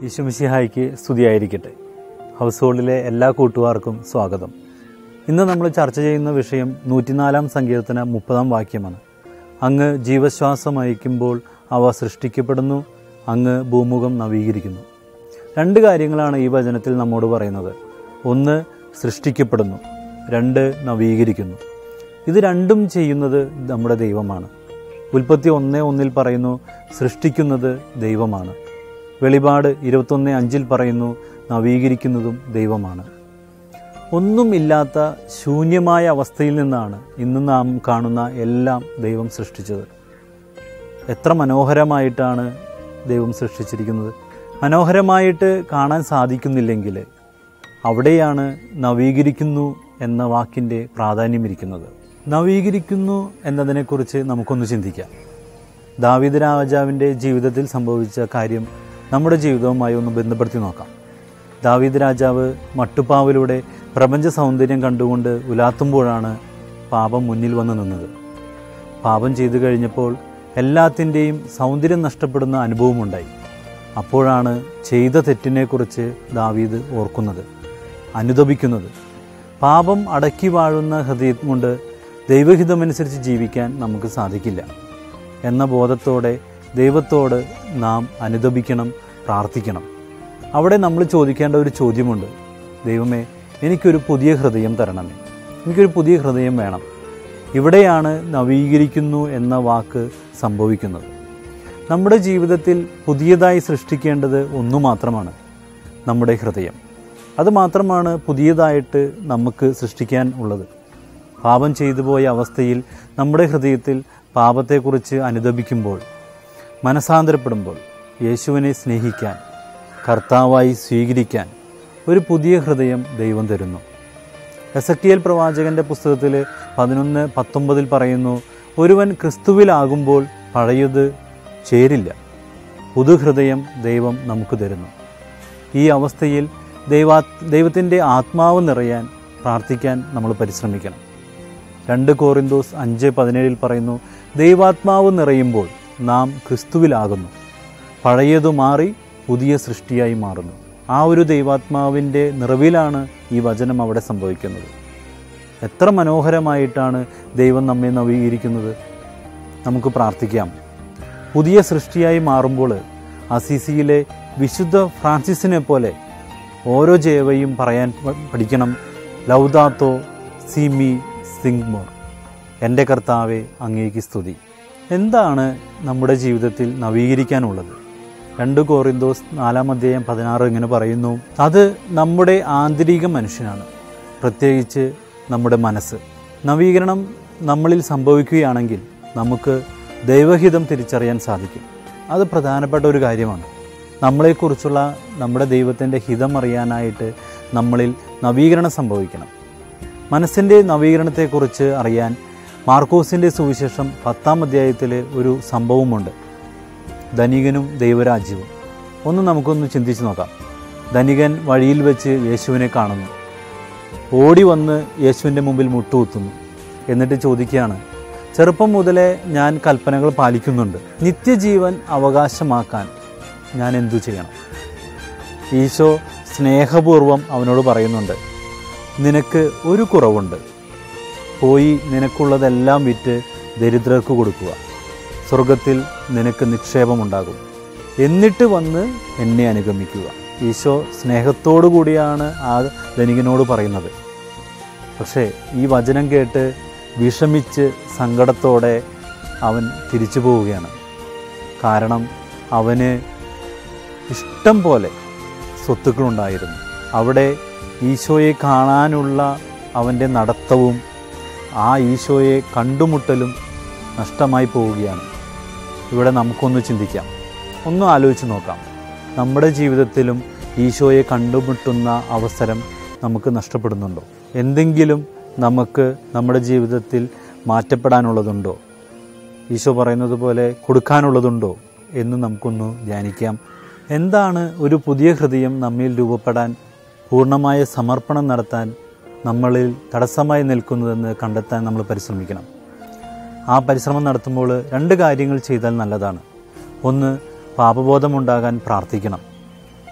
ഈശുമിശിഹായ്ക്ക് സ്തുതിയായിരിക്കട്ടെ ഹൗസ് ഹോൾഡിലെ എല്ലാ കൂട്ടുകാർക്കും സ്വാഗതം ഇന്ന് നമ്മൾ ചർച്ച ചെയ്യുന്ന വിഷയം നൂറ്റിനാലാം സങ്കീർത്തന മുപ്പതാം വാക്യമാണ് അങ്ങ് ജീവശ്വാസം അയക്കുമ്പോൾ അവ സൃഷ്ടിക്കപ്പെടുന്നു അങ്ങ് ഭൂമുഖം നവീകരിക്കുന്നു രണ്ട് കാര്യങ്ങളാണ് ഈ വചനത്തിൽ നമ്മോട് പറയുന്നത് ഒന്ന് സൃഷ്ടിക്കപ്പെടുന്നു രണ്ട് നവീകരിക്കുന്നു ഇത് രണ്ടും ചെയ്യുന്നത് നമ്മുടെ ദൈവമാണ് ഉൽപ്പത്തി ഒന്ന് ഒന്നിൽ പറയുന്നു സൃഷ്ടിക്കുന്നത് ദൈവമാണ് വെളിപാട് ഇരുപത്തൊന്ന് അഞ്ചിൽ പറയുന്നു നവീകരിക്കുന്നതും ദൈവമാണ് ഒന്നുമില്ലാത്ത ശൂന്യമായ അവസ്ഥയിൽ നിന്നാണ് ഇന്ന് നാം കാണുന്ന എല്ലാം ദൈവം സൃഷ്ടിച്ചത് എത്ര മനോഹരമായിട്ടാണ് ദൈവം സൃഷ്ടിച്ചിരിക്കുന്നത് മനോഹരമായിട്ട് കാണാൻ സാധിക്കുന്നില്ലെങ്കിൽ അവിടെയാണ് നവീകരിക്കുന്നു എന്ന വാക്കിൻ്റെ പ്രാധാന്യമിരിക്കുന്നത് നവീകരിക്കുന്നു എന്നതിനെക്കുറിച്ച് നമുക്കൊന്ന് ചിന്തിക്കാം ദാവീദ് രാജാവിൻ്റെ ജീവിതത്തിൽ സംഭവിച്ച കാര്യം നമ്മുടെ ജീവിതവുമായി ഒന്ന് ബന്ധപ്പെടുത്തി നോക്കാം ദാവീദ് രാജാവ് മട്ടുപ്പാവിലൂടെ പ്രപഞ്ച സൗന്ദര്യം കണ്ടുകൊണ്ട് ഉലാത്തുമ്പോഴാണ് പാപം മുന്നിൽ വന്ന് നിന്നത് പാപം ചെയ്തു കഴിഞ്ഞപ്പോൾ എല്ലാത്തിൻ്റെയും സൗന്ദര്യം നഷ്ടപ്പെടുന്ന അനുഭവമുണ്ടായി അപ്പോഴാണ് ചെയ്ത തെറ്റിനെക്കുറിച്ച് ദാവീദ് ഓർക്കുന്നത് അനുദപിക്കുന്നത് പാപം അടക്കി വാഴുന്ന ഹൃദയം കൊണ്ട് ദൈവഹിതമനുസരിച്ച് ജീവിക്കാൻ നമുക്ക് സാധിക്കില്ല എന്ന ബോധത്തോടെ ദൈവത്തോട് നാം അനുദപിക്കണം പ്രാർത്ഥിക്കണം അവിടെ നമ്മൾ ചോദിക്കേണ്ട ഒരു ചോദ്യമുണ്ട് ദൈവമേ എനിക്കൊരു പുതിയ ഹൃദയം തരണമേ എനിക്കൊരു പുതിയ ഹൃദയം വേണം ഇവിടെയാണ് നവീകരിക്കുന്നു എന്ന വാക്ക് സംഭവിക്കുന്നത് നമ്മുടെ ജീവിതത്തിൽ പുതിയതായി സൃഷ്ടിക്കേണ്ടത് ഒന്നു മാത്രമാണ് നമ്മുടെ ഹൃദയം അത് മാത്രമാണ് പുതിയതായിട്ട് നമുക്ക് സൃഷ്ടിക്കാൻ ഉള്ളത് പാപം ചെയ്തു പോയ അവസ്ഥയിൽ നമ്മുടെ ഹൃദയത്തിൽ പാപത്തെക്കുറിച്ച് അനുദപിക്കുമ്പോൾ മനസാന്തരപ്പെടുമ്പോൾ യേശുവിനെ സ്നേഹിക്കാൻ കർത്താവായി സ്വീകരിക്കാൻ ഒരു പുതിയ ഹൃദയം ദൈവം തരുന്നു എസക്കിയൽ പ്രവാചകന്റെ പുസ്തകത്തിൽ പതിനൊന്ന് പത്തൊമ്പതിൽ പറയുന്നു ഒരുവൻ ക്രിസ്തുവിലാകുമ്പോൾ പഴയത് ചേരില്ല പുതുഹൃദയം ദൈവം നമുക്ക് തരുന്നു ഈ അവസ്ഥയിൽ ദൈവാ ദൈവത്തിൻ്റെ ആത്മാവ് നിറയാൻ പ്രാർത്ഥിക്കാൻ നമ്മൾ പരിശ്രമിക്കണം രണ്ട് കോറിന്തോസ് അഞ്ച് പതിനേഴിൽ പറയുന്നു ദൈവാത്മാവ് നിറയുമ്പോൾ നാം ക്രിസ്തുവിലാകുന്നു പഴയതു മാറി പുതിയ സൃഷ്ടിയായി മാറുന്നു ആ ഒരു ദൈവാത്മാവിൻ്റെ നിറവിലാണ് ഈ വചനം അവിടെ സംഭവിക്കുന്നത് എത്ര മനോഹരമായിട്ടാണ് ദൈവം നമ്മെ നവീകരിക്കുന്നത് നമുക്ക് പ്രാർത്ഥിക്കാം പുതിയ സൃഷ്ടിയായി മാറുമ്പോൾ അസീസിയിലെ വിശുദ്ധ ഫ്രാൻസിസിനെ പോലെ ഓരോ ജയവയും പറയാൻ പ- പഠിക്കണം ലൗദാത്തോ സിമി സിങ്മോർ എൻ്റെ കർത്താവെ അങ്ങേക്ക് സ്തുതി എന്താണ് നമ്മുടെ ജീവിതത്തിൽ നവീകരിക്കാനുള്ളത് രണ്ട് കോറിന്തോസ് നാലാം അധ്യായം പതിനാറ് ഇങ്ങനെ പറയുന്നു അത് നമ്മുടെ ആന്തരിക മനുഷ്യനാണ് പ്രത്യേകിച്ച് നമ്മുടെ മനസ്സ് നവീകരണം നമ്മളിൽ സംഭവിക്കുകയാണെങ്കിൽ നമുക്ക് ദൈവഹിതം തിരിച്ചറിയാൻ സാധിക്കും അത് പ്രധാനപ്പെട്ട ഒരു കാര്യമാണ് നമ്മളെക്കുറിച്ചുള്ള നമ്മുടെ ദൈവത്തിൻ്റെ ഹിതം അറിയാനായിട്ട് നമ്മളിൽ നവീകരണം സംഭവിക്കണം മനസ്സിൻ്റെ നവീകരണത്തെക്കുറിച്ച് അറിയാൻ മാർക്കോസിൻ്റെ സുവിശേഷം പത്താം അധ്യായത്തിൽ ഒരു സംഭവമുണ്ട് ധനികനും ദൈവരാജ്യവും ഒന്ന് നമുക്കൊന്ന് ചിന്തിച്ച് നോക്കാം ധനികൻ വഴിയിൽ വെച്ച് യേശുവിനെ കാണുന്നു ഓടി വന്ന് യേശുവിൻ്റെ മുമ്പിൽ മുട്ടുകുത്തുന്നു എന്നിട്ട് ചോദിക്കുകയാണ് ചെറുപ്പം മുതലേ ഞാൻ കൽപ്പനകൾ പാലിക്കുന്നുണ്ട് നിത്യജീവൻ അവകാശമാക്കാൻ ഞാൻ എന്തു ചെയ്യണം ഈശോ സ്നേഹപൂർവം അവനോട് പറയുന്നുണ്ട് നിനക്ക് ഒരു കുറവുണ്ട് പോയി നിനക്കുള്ളതെല്ലാം വിറ്റ് ദരിദ്രർക്ക് കൊടുക്കുക സ്വർഗത്തിൽ നിനക്ക് നിക്ഷേപമുണ്ടാകും എന്നിട്ട് വന്ന് എന്നെ അനുഗമിക്കുക ഈശോ സ്നേഹത്തോടു കൂടിയാണ് ആ ധനികനോട് പറയുന്നത് പക്ഷേ ഈ വചനം കേട്ട് വിഷമിച്ച് സങ്കടത്തോടെ അവൻ തിരിച്ചു പോവുകയാണ് കാരണം അവന് ഇഷ്ടം പോലെ സ്വത്തുക്കളുണ്ടായിരുന്നു അവിടെ ഈശോയെ കാണാനുള്ള അവൻ്റെ നടത്തവും ആ ഈശോയെ കണ്ടുമുട്ടലും നഷ്ടമായി പോവുകയാണ് ഇവിടെ നമുക്കൊന്ന് ചിന്തിക്കാം ഒന്ന് ആലോചിച്ച് നോക്കാം നമ്മുടെ ജീവിതത്തിലും ഈശോയെ കണ്ടുമുട്ടുന്ന അവസരം നമുക്ക് നഷ്ടപ്പെടുന്നുണ്ടോ എന്തെങ്കിലും നമുക്ക് നമ്മുടെ ജീവിതത്തിൽ മാറ്റപ്പെടാനുള്ളതുണ്ടോ ഈശോ പറയുന്നത് പോലെ കൊടുക്കാനുള്ളതുണ്ടോ എന്ന് നമുക്കൊന്ന് ധ്യാനിക്കാം എന്താണ് ഒരു പുതിയ ഹൃദയം നമ്മിൽ രൂപപ്പെടാൻ പൂർണ്ണമായ സമർപ്പണം നടത്താൻ നമ്മളിൽ തടസ്സമായി നിൽക്കുന്നതെന്ന് കണ്ടെത്താൻ നമ്മൾ പരിശ്രമിക്കണം ആ പരിശ്രമം നടത്തുമ്പോൾ രണ്ട് കാര്യങ്ങൾ ചെയ്താൽ നല്ലതാണ് ഒന്ന് പാപബോധമുണ്ടാകാൻ പ്രാർത്ഥിക്കണം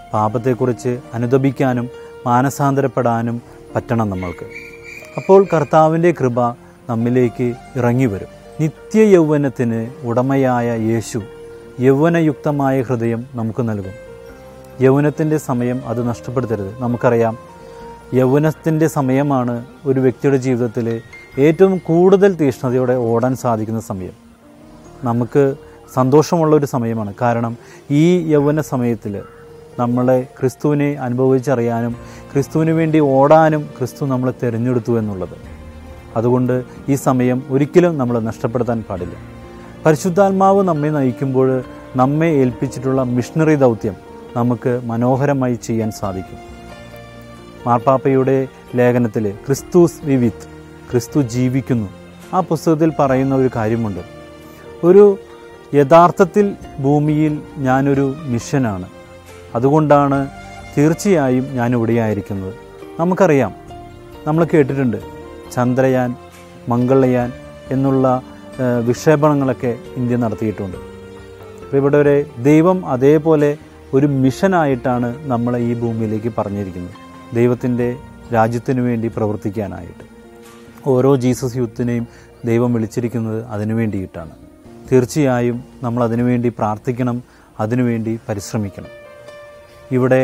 പാപത്തെക്കുറിച്ച് അനുദപിക്കാനും മാനസാന്തരപ്പെടാനും പറ്റണം നമ്മൾക്ക് അപ്പോൾ കർത്താവിൻ്റെ കൃപ നമ്മിലേക്ക് ഇറങ്ങി വരും നിത്യ യൗവനത്തിന് ഉടമയായ യേശു യൗവനയുക്തമായ ഹൃദയം നമുക്ക് നൽകും യൗവനത്തിൻ്റെ സമയം അത് നഷ്ടപ്പെടുത്തരുത് നമുക്കറിയാം യൗവനത്തിൻ്റെ സമയമാണ് ഒരു വ്യക്തിയുടെ ജീവിതത്തിൽ ഏറ്റവും കൂടുതൽ തീഷ്ണതയോടെ ഓടാൻ സാധിക്കുന്ന സമയം നമുക്ക് സന്തോഷമുള്ള ഒരു സമയമാണ് കാരണം ഈ യൗവന സമയത്തിൽ നമ്മളെ ക്രിസ്തുവിനെ അനുഭവിച്ചറിയാനും ക്രിസ്തുവിന് വേണ്ടി ഓടാനും ക്രിസ്തു നമ്മളെ തിരഞ്ഞെടുത്തു എന്നുള്ളത് അതുകൊണ്ട് ഈ സമയം ഒരിക്കലും നമ്മൾ നഷ്ടപ്പെടുത്താൻ പാടില്ല പരിശുദ്ധാത്മാവ് നമ്മെ നയിക്കുമ്പോൾ നമ്മെ ഏൽപ്പിച്ചിട്ടുള്ള മിഷണറി ദൗത്യം നമുക്ക് മനോഹരമായി ചെയ്യാൻ സാധിക്കും മാർപ്പാപ്പയുടെ ലേഖനത്തിൽ ക്രിസ്തുസ് വിവിത്ത് ക്രിസ്തു ജീവിക്കുന്നു ആ പുസ്തകത്തിൽ പറയുന്ന ഒരു കാര്യമുണ്ട് ഒരു യഥാർത്ഥത്തിൽ ഭൂമിയിൽ ഞാനൊരു മിഷനാണ് അതുകൊണ്ടാണ് തീർച്ചയായും ഞാൻ ഇവിടെയായിരിക്കുന്നത് നമുക്കറിയാം നമ്മൾ കേട്ടിട്ടുണ്ട് ചന്ദ്രയാൻ മംഗളയാൻ എന്നുള്ള ഏഹ്, വിക്ഷേപണങ്ങളൊക്കെ ഇന്ത്യ നടത്തിയിട്ടുണ്ട് അപ്പോൾ ഇവിടെ ഒരു ദൈവം അതേപോലെ ഒരു മിഷനായിട്ടാണ് നമ്മളെ ഈ ഭൂമിയിലേക്ക് പറഞ്ഞിരിക്കുന്നത് ദൈവത്തിൻ്റെ രാജ്യത്തിനു വേണ്ടി പ്രവർത്തിക്കാനായിട്ട് ഓരോ ജീസസ് യൂത്തിനെയും ദൈവം വിളിച്ചിരിക്കുന്നത് അതിനു വേണ്ടിയിട്ടാണ് തീർച്ചയായും നമ്മൾ അതിനുവേണ്ടി പ്രാർത്ഥിക്കണം അതിനുവേണ്ടി പരിശ്രമിക്കണം ഇവിടെ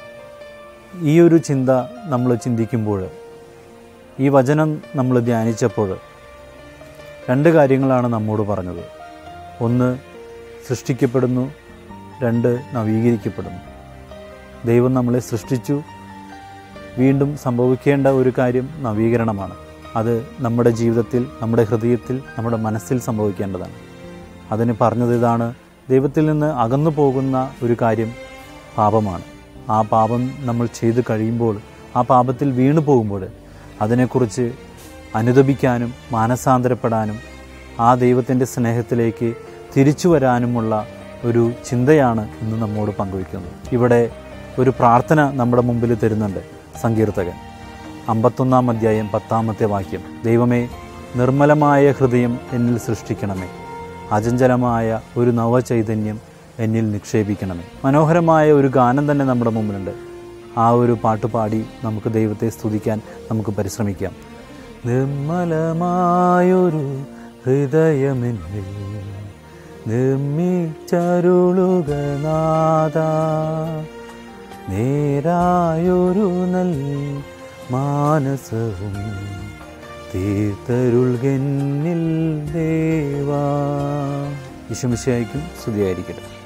ഈ ഒരു ചിന്ത നമ്മൾ ചിന്തിക്കുമ്പോൾ ഈ വചനം നമ്മൾ ധ്യാനിച്ചപ്പോൾ രണ്ട് കാര്യങ്ങളാണ് നമ്മോട് പറഞ്ഞത് ഒന്ന് സൃഷ്ടിക്കപ്പെടുന്നു രണ്ട് നവീകരിക്കപ്പെടുന്നു ദൈവം നമ്മളെ സൃഷ്ടിച്ചു വീണ്ടും സംഭവിക്കേണ്ട ഒരു കാര്യം നവീകരണമാണ് അത് നമ്മുടെ ജീവിതത്തിൽ നമ്മുടെ ഹൃദയത്തിൽ നമ്മുടെ മനസ്സിൽ സംഭവിക്കേണ്ടതാണ് അതിന് പറഞ്ഞത് ഇതാണ് ദൈവത്തിൽ നിന്ന് അകന്നു പോകുന്ന ഒരു കാര്യം പാപമാണ് ആ പാപം നമ്മൾ ചെയ്തു കഴിയുമ്പോൾ ആ പാപത്തിൽ വീണു പോകുമ്പോൾ അതിനെക്കുറിച്ച് അനുദപിക്കാനും മാനസാന്തരപ്പെടാനും ആ ദൈവത്തിൻ്റെ സ്നേഹത്തിലേക്ക് തിരിച്ചു വരാനുമുള്ള ഒരു ചിന്തയാണ് ഇന്ന് നമ്മോട് പങ്കുവയ്ക്കുന്നത് ഇവിടെ ഒരു പ്രാർത്ഥന നമ്മുടെ മുമ്പിൽ തരുന്നുണ്ട് സങ്കീർത്തകൻ അമ്പത്തൊന്നാം അധ്യായം പത്താമത്തെ വാക്യം ദൈവമേ നിർമ്മലമായ ഹൃദയം എന്നിൽ സൃഷ്ടിക്കണമേ അചഞ്ചലമായ ഒരു നവചൈതന്യം എന്നിൽ നിക്ഷേപിക്കണമേ മനോഹരമായ ഒരു ഗാനം തന്നെ നമ്മുടെ മുമ്പിലുണ്ട് ആ ഒരു പാട്ട് പാടി നമുക്ക് ദൈവത്തെ സ്തുതിക്കാൻ നമുക്ക് പരിശ്രമിക്കാം നിർമ്മലമായൊരു ഹൃദയമെന്നിൽ നിർമ്മിച്ചരുളുക നാദ നേരായൊരു നൽ മാനസവും തീർത്തരുൾകന്നിൽ ദേവാ വിഷമിശയായിരിക്കും സ്തുതിയായിരിക്കട്ടെ